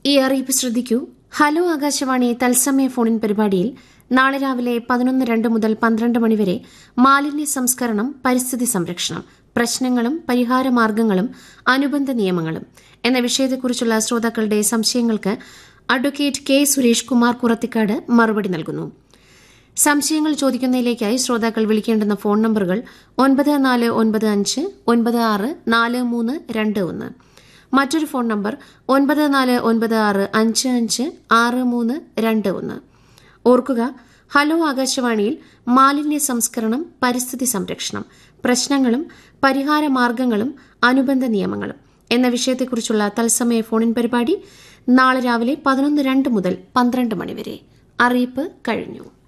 ഈ അറിയിപ്പ് ശ്രദ്ധിക്കൂ ഹലോ ആകാശവാണി തത്സമയ ഫോണിൻ പരിപാടിയിൽ നാളെ രാവിലെ പതിനൊന്ന് രണ്ട് മുതൽ പന്ത്രണ്ട് മണിവരെ മാലിന്യ സംസ്കരണം പരിസ്ഥിതി സംരക്ഷണം പ്രശ്നങ്ങളും പരിഹാരമാർഗങ്ങളും അനുബന്ധ നിയമങ്ങളും എന്ന വിഷയത്തെക്കുറിച്ചുള്ള ശ്രോതാക്കളുടെ സംശയങ്ങൾക്ക് അഡ്വക്കേറ്റ് കെ സുരേഷ് കുമാർ കുറത്തിക്കാട് മറുപടി നൽകുന്നു സംശയങ്ങൾ ചോദിക്കുന്നതിലേക്കായി ശ്രോതാക്കൾ വിളിക്കേണ്ടുന്ന ഫോൺ നമ്പറുകൾ ഒൻപത് നാല് ഒൻപത് അഞ്ച് ഒൻപത് ആറ് നാല് മൂന്ന് രണ്ട് ഒന്ന് മറ്റൊരു ഫോൺ നമ്പർ ഒൻപത് നാല് ഒൻപത് ആറ് അഞ്ച് അഞ്ച് ആറ് മൂന്ന് രണ്ട് ഒന്ന് ഓർക്കുക ഹലോ ആകാശവാണിയിൽ മാലിന്യ സംസ്കരണം പരിസ്ഥിതി സംരക്ഷണം പ്രശ്നങ്ങളും പരിഹാര മാർഗങ്ങളും അനുബന്ധ നിയമങ്ങളും എന്ന വിഷയത്തെക്കുറിച്ചുള്ള തത്സമയ ഫോണിൻ പരിപാടി നാളെ രാവിലെ പതിനൊന്ന് രണ്ട് മുതൽ പന്ത്രണ്ട് മണിവരെ അറിയിപ്പ് കഴിഞ്ഞു